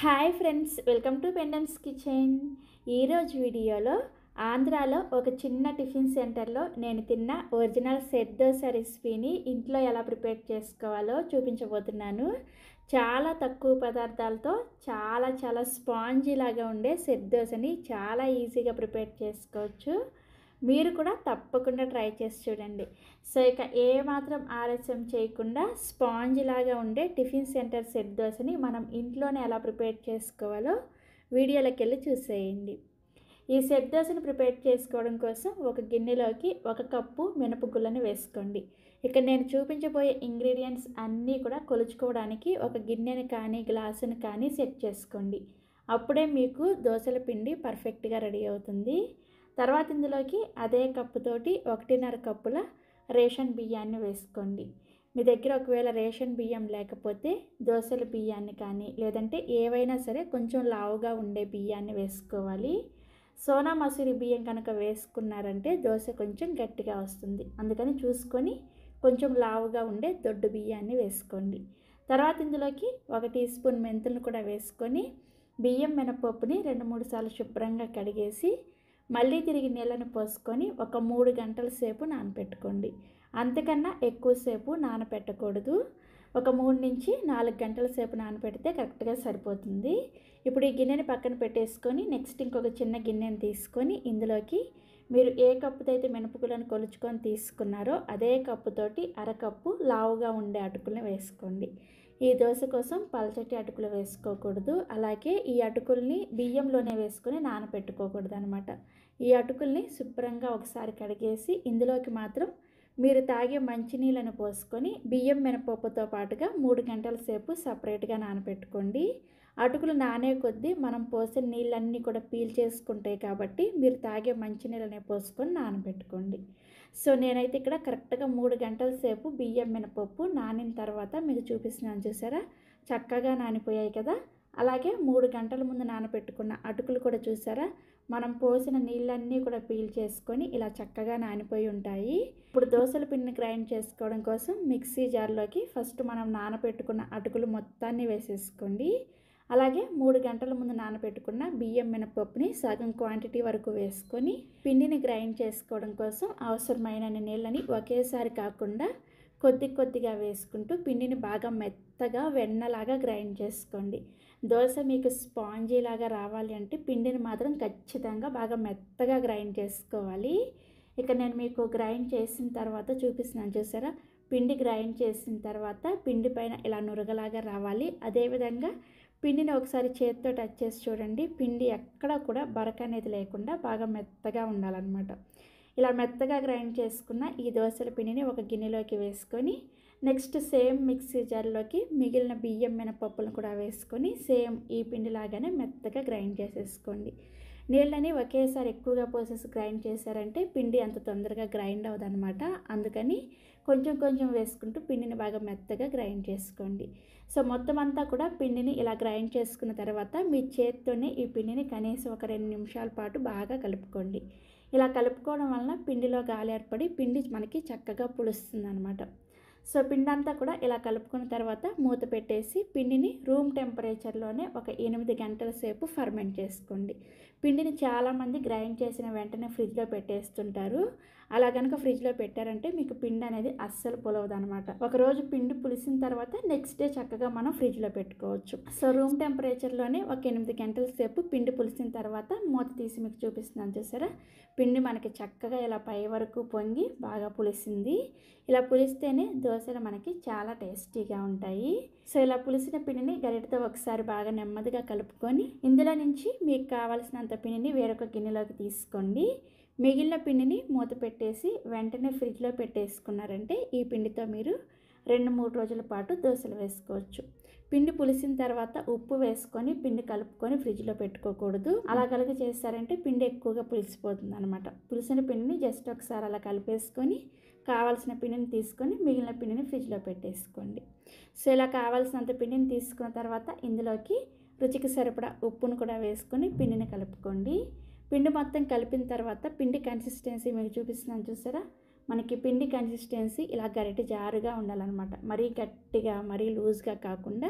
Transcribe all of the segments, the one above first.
hi friends welcome to Pendem's kitchen ఈరోజు వీడియోలో ఆంధ్రాలో ఒక చిన్న టిఫిన్ సెంటర్లో నేను తిన్న ఒరిజినల్ సెట్ దోశ రెసిపీని ఇంట్లో ఎలా ప్రిపేర్ చేసుకోవాలో చూపించబోతున్నాను చాలా తక్కువ పదార్థాలతో చాలా చాలా స్పాంజీ లాగా ఉండే సెట్ దోశని చాలా ఈజీగా ప్రిపేర్ చేసుకోవచ్చు మీరు కూడా తప్పకుండా ట్రై చేసి చూడండి సో ఇక ఏ మాత్రం ఆలస్యం చేయకుండా స్పాంజ్ లాగా ఉండే టిఫిన్ సెంటర్ సెట్ దోశని మనం ఇంట్లోనే ఎలా ప్రిపేర్ చేసుకోవాలో వీడియోలోకి వెళ్ళి చూసేయండి ఈ సెట్ దోశని ప్రిపేర్ చేసుకోవడం కోసం ఒక గిన్నెలోకి ఒక కప్పు మినపగుళ్ళని వేసుకోండి ఇక్కడ నేను చూపించబోయే ఇంగ్రీడియంట్స్ అన్నీ కూడా కొలుచుకోవడానికి ఒక గిన్నెని కానీ గ్లాసుని కానీ సెట్ చేసుకోండి అప్పుడే మీకు దోశల పిండి పర్ఫెక్ట్గా రెడీ అవుతుంది తర్వాత ఇందులోకి అదే కప్పుతోటి ఒకటిన్నర కప్పుల రేషన్ బియ్యాన్ని వేసుకోండి మీ దగ్గర ఒకవేళ రేషన్ బియ్యం లేకపోతే దోశల బియ్యాన్ని కానీ లేదంటే ఏవైనా సరే కొంచెం లావుగా ఉండే బియ్యాన్ని వేసుకోవాలి సోనా మసూరి బియ్యం కనుక వేసుకున్నారంటే దోశ కొంచెం గట్టిగా వస్తుంది అందుకని చూసుకొని కొంచెం లావుగా ఉండే దొడ్డు బియ్యాన్ని వేసుకోండి తర్వాత ఇందులోకి ఒక టీ స్పూన్ మెంతులను కూడా వేసుకొని బియ్యం మినపప్పుని రెండు మూడు సార్లు శుభ్రంగా కడిగేసి మళ్ళీ తిరిగి నీళ్ళని పోసుకొని ఒక మూడు గంటల సేపు నానపెట్టుకోండి అంతకన్నా ఎక్కువసేపు నానపెట్టకూడదు ఒక మూడు నుంచి నాలుగు గంటల సేపు నానపెడితే కరెక్ట్గా సరిపోతుంది ఇప్పుడు ఈ గిన్నెని పక్కన పెట్టేసుకొని నెక్స్ట్ ఇంకొక చిన్న గిన్నెని తీసుకొని ఇందులోకి మీరు ఏ కప్పుతో అయితే మినపగులను కొలుచుకొని తీసుకున్నారో అదే కప్పుతోటి అరకప్పు లావుగా ఉండే అటుకులను వేసుకోండి ఈ దోశ కోసం పలచటి అటుకులు వేసుకోకూడదు అలాగే ఈ అటుకుల్ని బియ్యంలోనే వేసుకొని నానపెట్టుకోకూడదు అనమాట ఈ అటుకుల్ని శుభ్రంగా ఒకసారి కడిగేసి ఇందులోకి మాత్రం మీరు తాగే మంచినీళ్ళను పోసుకొని బియ్యం మినపప్పుతో పాటుగా మూడు గంటల సేపు సపరేట్గా నానబెట్టుకోండి అటుకులు నానే కొద్దీ మనం పోసిన నీళ్ళన్నీ కూడా పీల్ చేసుకుంటాయి కాబట్టి మీరు తాగే మంచినీళ్ళనే పోసుకొని నానబెట్టుకోండి సో నేనైతే ఇక్కడ కరెక్ట్గా మూడు గంటల సేపు బియ్యం మినపప్పు నానిన తర్వాత మీకు చూపిస్తున్నాను చూసారా చక్కగా నానిపోయాయి కదా అలాగే మూడు గంటల ముందు నానబెట్టుకున్న అటుకులు కూడా చూసారా మనం పోసిన నీళ్ళన్నీ కూడా పీల్ చేసుకొని ఇలా చక్కగా నానిపోయి ఉంటాయి ఇప్పుడు దోశల పిండిని గ్రైండ్ చేసుకోవడం కోసం మిక్సీ జార్లోకి ఫస్ట్ మనం నానబెట్టుకున్న అటుకులు మొత్తాన్ని వేసేసుకోండి అలాగే మూడు గంటల ముందు నానబెట్టుకున్న బియ్యం మినపప్పుని సగం క్వాంటిటీ వరకు వేసుకొని పిండిని గ్రైండ్ చేసుకోవడం కోసం అవసరమైన నీళ్ళని ఒకేసారి కాకుండా కొద్ది కొద్దిగా వేసుకుంటూ పిండిని బాగా మెత్తగా వెన్నలాగా గ్రైండ్ చేసుకోండి దోశ మీకు స్పాంజీ లాగా రావాలి అంటే పిండిని మాత్రం ఖచ్చితంగా బాగా మెత్తగా గ్రైండ్ చేసుకోవాలి ఇక నేను మీకు గ్రైండ్ చేసిన తర్వాత చూపిస్తున్నాను చూసారా పిండి గ్రైండ్ చేసిన తర్వాత పిండి పైన ఇలా నురగలాగా రావాలి అదేవిధంగా పిండిని ఒకసారి చేతితో టచ్ చేసి చూడండి పిండి ఎక్కడ కూడా బరక అనేది లేకుండా బాగా మెత్తగా ఉండాలన్నమాట ఇలా మెత్తగా గ్రైండ్ చేసుకున్న ఈ దోశల పిండిని ఒక గిన్నెలోకి వేసుకొని నెక్స్ట్ సేమ్ మిక్సీ జార్లోకి మిగిలిన బియ్యం మినపప్పులను కూడా వేసుకొని సేమ్ ఈ పిండిలాగానే మెత్తగా గ్రైండ్ చేసేసుకోండి నీళ్ళని ఒకేసారి ఎక్కువగా పోసేసి గ్రైండ్ చేశారంటే పిండి అంత తొందరగా గ్రైండ్ అవ్వదనమాట అందుకని కొంచెం కొంచెం వేసుకుంటూ పిండిని బాగా మెత్తగా గ్రైండ్ చేసుకోండి సో మొత్తం అంతా కూడా పిండిని ఇలా గ్రైండ్ చేసుకున్న తర్వాత మీ చేత్తోనే ఈ పిండిని కనీసం ఒక రెండు నిమిషాల పాటు బాగా కలుపుకోండి ఇలా కలుపుకోవడం వలన పిండిలో గాలి ఏర్పడి పిండి మనకి చక్కగా పులుస్తుంది అనమాట సో పిండి అంతా కూడా ఇలా కలుపుకున్న తర్వాత మూత పెట్టేసి పిండిని రూమ్ టెంపరేచర్లోనే ఒక ఎనిమిది గంటల సేపు ఫర్మెంట్ చేసుకోండి పిండిని చాలామంది గ్రైండ్ చేసిన వెంటనే ఫ్రిడ్జ్లో పెట్టేస్తుంటారు అలా కనుక ఫ్రిడ్జ్లో పెట్టారంటే మీకు పిండి అనేది అస్సలు పులవదు అనమాట ఒకరోజు పిండి పులిసిన తర్వాత నెక్స్ట్ డే చక్కగా మనం ఫ్రిడ్జ్లో పెట్టుకోవచ్చు సో రూమ్ టెంపరేచర్లోనే ఒక ఎనిమిది గంటల సేపు పిండి పులిసిన తర్వాత మూత తీసి మీకు చూపిస్తున్నాను చూసారా పిండి మనకి చక్కగా ఇలా పై వరకు పొంగి బాగా పులిసింది ఇలా పులిస్తేనే దోశలు మనకి చాలా టేస్టీగా ఉంటాయి సో ఇలా పులిసిన పిండిని గరిటతో ఒకసారి బాగా నెమ్మదిగా కలుపుకొని ఇందులో నుంచి మీకు కావాల్సినంత పిండిని వేరొక గిన్నెలోకి తీసుకోండి మిగిలిన పిండిని మూత పెట్టేసి వెంటనే ఫ్రిడ్జ్లో పెట్టేసుకున్నారంటే ఈ పిండితో మీరు రెండు మూడు రోజుల పాటు దోశలు వేసుకోవచ్చు పిండి పులిసిన తర్వాత ఉప్పు వేసుకొని పిండి కలుపుకొని ఫ్రిడ్జ్లో పెట్టుకోకూడదు అలా కనుక చేస్తారంటే పిండి ఎక్కువగా పులిసిపోతుంది అనమాట పులిసిన పిండిని జస్ట్ ఒకసారి అలా కలిపేసుకొని కావాల్సిన పిండిని తీసుకొని మిగిలిన పిండిని ఫ్రిడ్జ్లో పెట్టేసుకోండి సో ఇలా కావాల్సినంత పిండిని తీసుకున్న తర్వాత ఇందులోకి రుచికి సరిపడా ఉప్పును కూడా వేసుకొని పిండిని కలుపుకోండి పిండి మొత్తం కలిపిన తర్వాత పిండి కన్సిస్టెన్సీ మీకు చూపిస్తున్నాను చూసారా మనకి పిండి కన్సిస్టెన్సీ ఇలా గరిటె జారుగా ఉండాలన్నమాట మరీ గట్టిగా మరీ లూజ్గా కాకుండా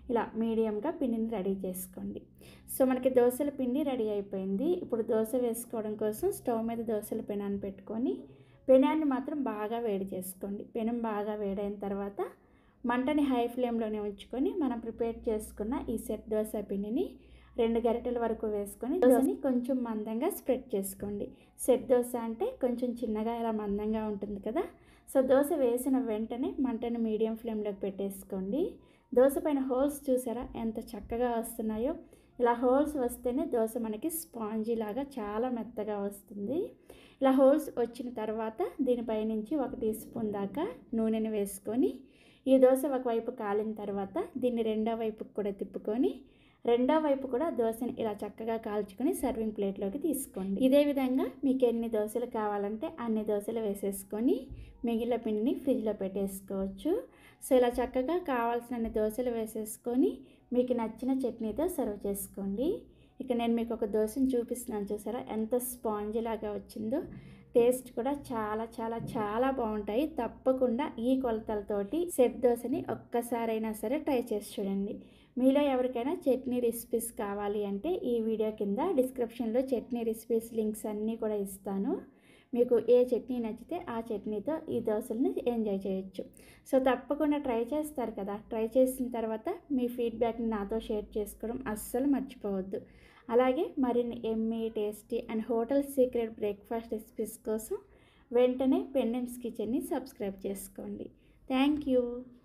ఇలా మీడియంగా పిండిని రెడీ చేసుకోండి సో మనకి దోశల పిండి రెడీ అయిపోయింది ఇప్పుడు దోశ వేసుకోవడం కోసం స్టవ్ మీద దోశల పెనాన్ని పెట్టుకొని పెనాన్ని మాత్రం బాగా వేడి చేసుకోండి పెనం బాగా వేడైన తర్వాత మంటని హై ఫ్లేమ్లోనే ఉంచుకొని మనం ప్రిపేర్ చేసుకున్న ఈ సెట్ దోశ పిండిని రెండు గరిటెల వరకు వేసుకొని దోశని కొంచెం మందంగా స్ప్రెడ్ చేసుకోండి సెట్ దోశ అంటే కొంచెం చిన్నగా ఇలా మందంగా ఉంటుంది కదా సో దోశ వేసిన వెంటనే మంటను మీడియం ఫ్లేమ్లోకి పెట్టేసుకోండి దోశ పైన హోల్స్ చూసారా ఎంత చక్కగా వస్తున్నాయో ఇలా హోల్స్ వస్తేనే దోశ మనకి స్పాంజీ లాగా చాలా మెత్తగా వస్తుంది ఇలా హోల్స్ వచ్చిన తర్వాత దీనిపై నుంచి ఒక టీ స్పూన్ దాకా నూనెని వేసుకొని ఈ దోశ ఒకవైపు కాలిన తర్వాత దీన్ని రెండో వైపుకి కూడా తిప్పుకొని రెండో వైపు కూడా దోశని ఇలా చక్కగా కాల్చుకొని సర్వింగ్ ప్లేట్లోకి తీసుకోండి ఇదే విధంగా మీకు ఎన్ని దోశలు కావాలంటే అన్ని దోశలు వేసేసుకొని మిగిలిన పిండిని ఫ్రిడ్జ్లో పెట్టేసుకోవచ్చు సో ఇలా చక్కగా కావాల్సిన దోశలు వేసేసుకొని మీకు నచ్చిన చట్నీతో సర్వ్ చేసుకోండి ఇక నేను మీకు ఒక దోశను చూపిస్తున్నాను చూసారా ఎంత స్పాంజీ లాగా వచ్చిందో టేస్ట్ కూడా చాలా చాలా చాలా బాగుంటాయి తప్పకుండా ఈ కొలతలతోటి సెట్ దోశని ఒక్కసారైనా సరే ట్రై చేసి చూడండి మీలో ఎవరికైనా చట్నీ రెసిపీస్ కావాలి అంటే ఈ వీడియో కింద డిస్క్రిప్షన్లో చట్నీ రెసిపీస్ లింక్స్ అన్నీ కూడా ఇస్తాను మీకు ఏ చట్నీ నచ్చితే ఆ చట్నీతో ఈ దోశలను ఎంజాయ్ చేయొచ్చు సో తప్పకుండా ట్రై చేస్తారు కదా ట్రై చేసిన తర్వాత మీ ఫీడ్బ్యాక్ని నాతో షేర్ చేసుకోవడం అస్సలు మర్చిపోవద్దు అలాగే మరిన్ని yummy tasty and hotel secret breakfast recipes కోసం వెంటనే పెండెమ్స్ కిచెన్ని సబ్స్క్రైబ్ చేసుకోండి థ్యాంక్ యూ